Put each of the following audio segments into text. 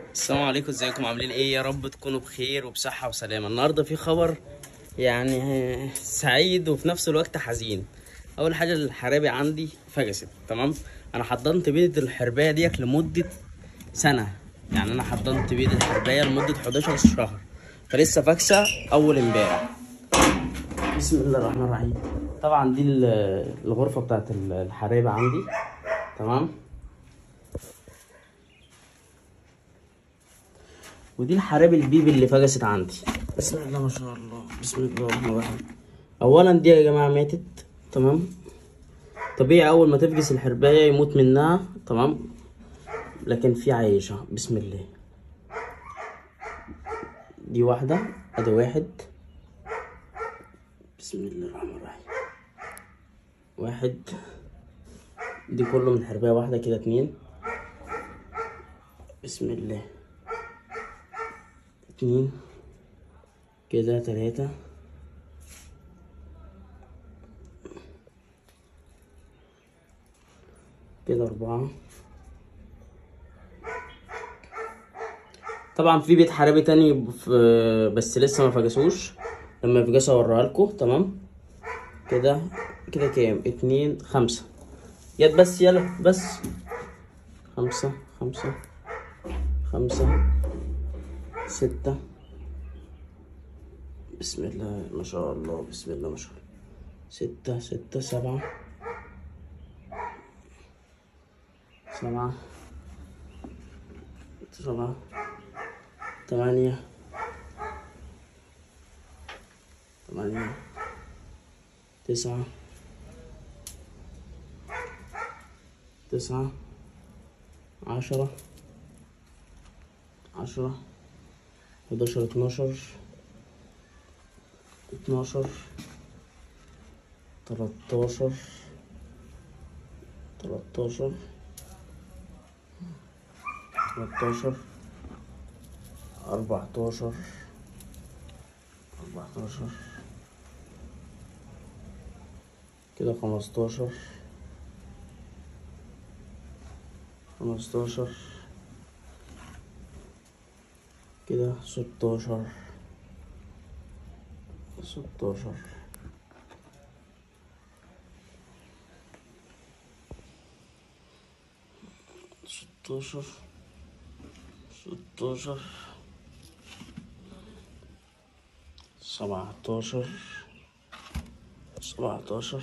السلام عليكم ازيكم عاملين ايه يا رب تكونوا بخير وبصحة وسلامة النهاردة في خبر يعني سعيد وفي نفس الوقت حزين اول حاجة الحرابي عندي فجست تمام انا حضنت بيضة الحرباية ديت لمدة سنة يعني انا حضنت بيضة الحرباية لمدة 11 شهر فلسه فاكسة اول امبارح بسم الله الرحمن الرحيم طبعا دي ال- الغرفة بتاعت الحرابي عندي تمام ودي الحراب البيبي اللي فجست عندي بسم الله ما شاء الله بسم الله الرحمن الرحيم اولا دي يا جماعه ماتت تمام طبيعي اول ما تفجس الحربايه يموت منها تمام لكن في عايشه بسم الله دي واحده ادي واحد بسم الله الرحمن الرحيم واحد دي كله من حربايه واحده كده اتنين بسم الله اتنين كده تلاتة كده أربعة طبعا في بيت حرابي تاني في بس لسه ما فجسوش لما يفجسوا اوريها لكم تمام كده كده كام اتنين خمسة يد بس يلا بس خمسة خمسة خمسة ستة بسم الله ما شاء الله بسم الله ما شاء الله ستة ستة سبعة سبعة سبعة ثمانية ثمانية تسعة تسعة عشرة عشرة حداشر اتناشر اتناشر تلاتاشر تلاتاشر تلاتاشر أربعتاشر أربعتاشر كده خمستاشر خمستاشر كده ستاشر ستاشر ستاشر ستاشر سبعتاشر سبعتاشر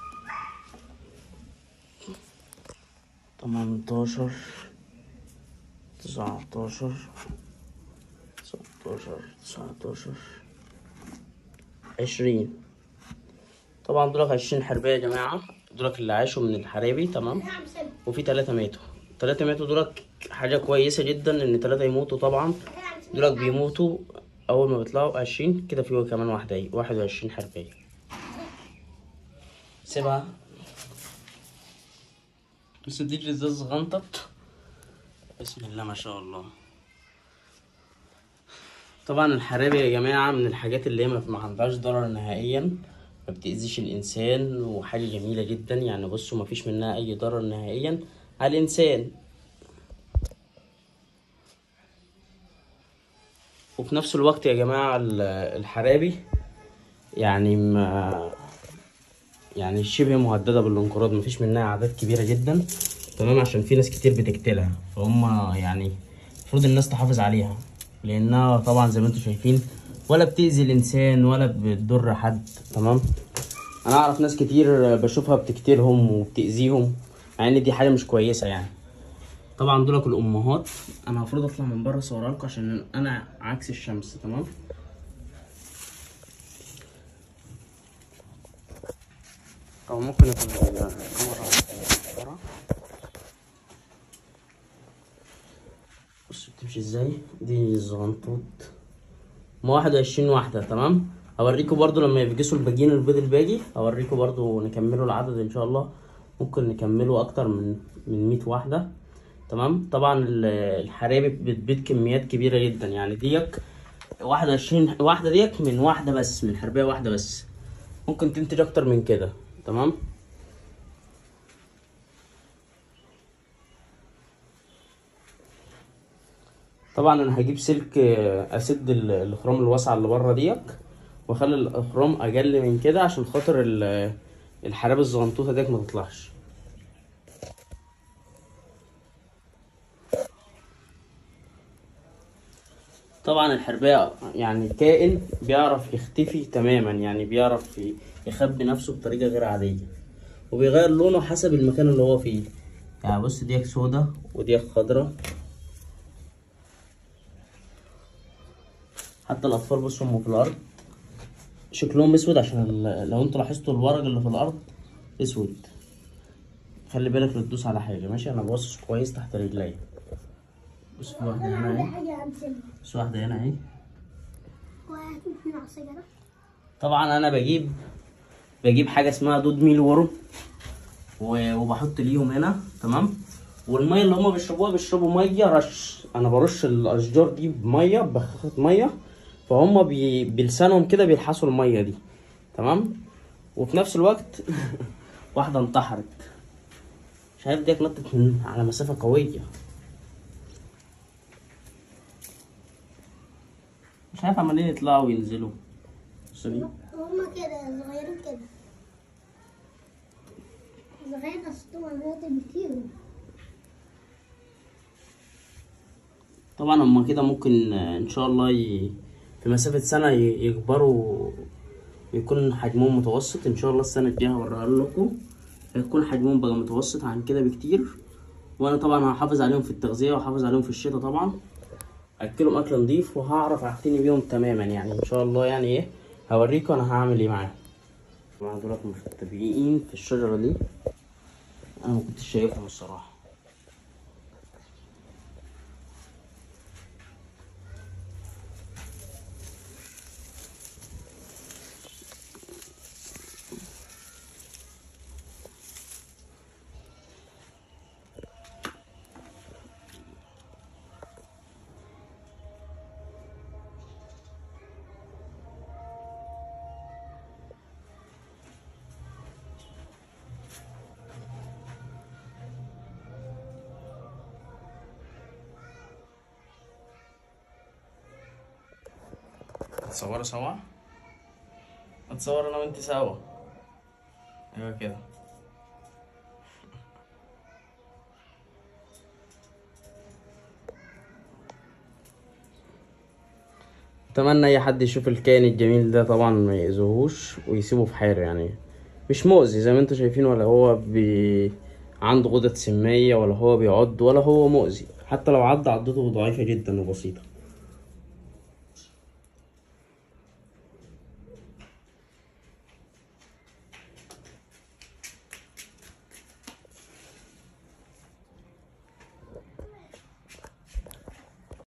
تمنتاشر تسعتاشر ستاشر تسعتاشر عشرين طبعا دولك عشرين حربية يا جماعة دولك اللي عاشوا من الحرابي تمام وفي تلاتة ماتوا تلاتة ماتوا دولك حاجة كويسة جدا ان تلاتة يموتوا طبعا دولك بيموتوا اول ما بيطلعوا عشرين كده في كمان واحدة اهي واحد وعشرين حربية سيبها بس دي الازاز غنطت بسم الله ما شاء الله طبعا الحرابي يا جماعة من الحاجات اللي هي ما ما عندهاش ضرر نهائيا ما بتأذيش الإنسان وحاجة جميلة جدا يعني بصوا ما فيش منها أي ضرر نهائيا على الإنسان وفي نفس الوقت يا جماعة ال- الحرابي يعني ما يعني شبه مهددة بالانقراض مفيش منها أعداد كبيرة جدا تمام عشان في ناس كتير بتقتلها فهم يعني المفروض الناس تحافظ عليها لأنها طبعا زي ما انتم شايفين ولا بتأذي الإنسان ولا بتضر حد تمام أنا أعرف ناس كتير بشوفها بتقتلهم وبتأذيهم مع إن دي حاجة مش كويسة يعني طبعا دولك الأمهات أنا المفروض أطلع من بره أصورها لكم عشان أنا عكس الشمس تمام أو ممكن يكون الكاميرا ورا بص بتمشي ازاي دي الزغنطوط ما واحد وعشرين واحدة تمام هوريكم برضو لما يفجسوا الباقيين البيض الباقي هوريكم برضو نكملوا العدد ان شاء الله ممكن نكمله اكتر من من مية واحدة تمام طبعا ال- الحرابي بتبيض كميات كبيرة جدا يعني ديك واحد وعشرين واحدة ديك من واحدة بس من حرباية واحدة بس ممكن تنتج اكتر من كده تمام طبعا انا هجيب سلك آه، اسد ال- الاخرام الواسعه اللي بره ديت واخلي الاخرام اقل من كده عشان خاطر ال- الحراب الزغنطوطه ديت ما تطلعش طبعا الحرباية يعني كائن بيعرف يختفي تماما يعني بيعرف ي- يخبي نفسه بطريقة غير عادية وبيغير لونه حسب المكان اللي هو فيه يعني بص ديك سودا وديك خضرا حتى الأطفال بصوا هم في الأرض شكلهم أسود عشان ال- لو انتوا لاحظتوا الورق اللي في الأرض أسود خلي بالك لا تدوس على حاجة ماشي أنا باصص كويس تحت رجلي بص في واحدة هنا اهي حاجة عن سلم بص واحدة هنا اهي وقعت من على الشجرة طبعا انا بجيب بجيب حاجه اسمها دود ميل ورم و- وبحط ليهم هنا تمام والميه اللي هما بيشربوها بيشربوا ميه رش انا برش الاشجار دي بميه بخاخه ميه فهم بي... بلسانهم كده بيلحسوا الميه دي تمام وفي نفس الوقت واحده انتحرت شايف ديك نطت من على مسافه قويه مش عارف عمالين يطلعوا وينزلوا بص دي هما كده صغيرين كده صغيرين أصلا مرات بيطيروا طبعا هما كده ممكن آه، ان شاء الله ي... في مسافة سنة ي- يكبروا ويكون حجمهم متوسط ان شاء الله السنة الجاية هوريها لكم هيكون حجمهم بقى متوسط عن كده بكتير وانا طبعا هحافظ عليهم في التغذية وهحافظ عليهم في الشتاء طبعا اكلهم اكل نضيف وهعرف اعتني بيهم تماما يعني ان شاء الله يعني ايه هوريكم انا هعمل ايه معاهم طبعا دولت مختبئين في الشجرة دي انا ما كنتش شايفهم الصراحة هتصوروا سوا هتصور انا وانت سوا ايوه كده اتمنى اي حد يشوف الكائن الجميل ده طبعا ما يأذوهوش ويسيبه في حاله يعني مش مؤذي زي ما انتوا شايفين ولا هو بي... عنده غدد سمية ولا هو بيعض ولا هو مؤذي حتى لو عض عضته ضعيفة جدا وبسيطة